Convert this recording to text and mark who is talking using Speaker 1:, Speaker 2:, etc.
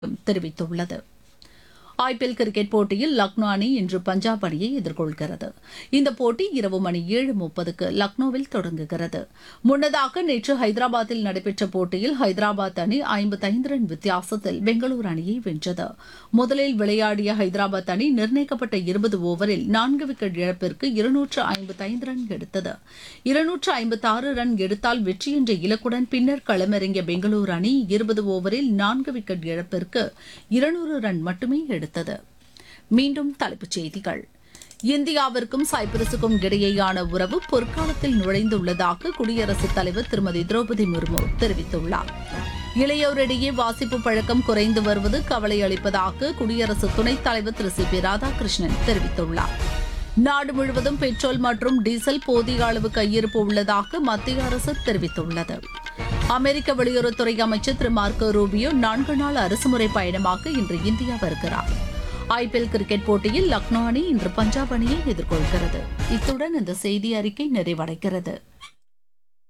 Speaker 1: தெரிவித்துள்ளது IPL cricket போட்டியில் லக்னோ அணி இன்று பஞ்சாப் அணியை எதிர்கொள்கிறது இந்த போட்டி இரவு மணி ஏழு முப்பதுக்கு லக்னோவில் தொடங்குகிறது முன்னதாக நேற்று ஹைதராபாத்தில் நடைபெற்ற போட்டியில் ஹைதராபாத் அணி ஐம்பத்தைந்து ரன் வித்தியாசத்தில் பெங்களூரு அணியை வென்றது முதலில் விளையாடிய ஹைதராபாத் அணி நிர்ணயிக்கப்பட்ட இருபது ஓவரில் நான்கு விக்கெட் இழப்பிற்கு இருநூற்று ஐம்பத்தைந்து ரன் எடுத்தது இருநூற்று ஐம்பத்தாறு ரன் எடுத்தால் வெற்றி என்ற இலக்குடன் பின்னர் களமிறங்கிய பெங்களூரு அணி இருபது ஓவரில் நான்கு விக்கெட் இழப்பிற்கு இருநூறு ரன் மட்டுமே எடுத்தது மீண்டும் தலைப்புச் செய்திகள் இந்தியாவிற்கும் சைப்ரஸுக்கும் இடையேயான உறவு பொற்காலத்தில் நுழைந்துள்ளதாக குடியரசுத் தலைவர் திருமதி திரௌபதி முர்மு தெரிவித்துள்ளார் இளையோரிடையே வாசிப்பு பழக்கம் குறைந்து வருவது கவலை அளிப்பதாக குடியரசு துணைத் தலைவர் திரு சி பி ராதாகிருஷ்ணன் தெரிவித்துள்ளார் நாடு முழுவதும் பெட்ரோல் மற்றும் டீசல் போதிய அளவு கையிருப்பு உள்ளதாக மத்திய அரசு தெரிவித்துள்ளது அமெரிக்க வெளியுறவுத்துறை அமைச்சர் திரு மார்க்கோ ரூபியோ நான்கு நாள் அரசுமுறை பயணமாக இன்று இந்தியா வருகிறார் ஐபிஎல் கிரிக்கெட் போட்டியில் லக்னோ அணி இன்று பஞ்சாப் அணியை எதிர்கொள்கிறது இத்துடன் இந்த செய்தி அறிக்கை நிறைவடைகிறது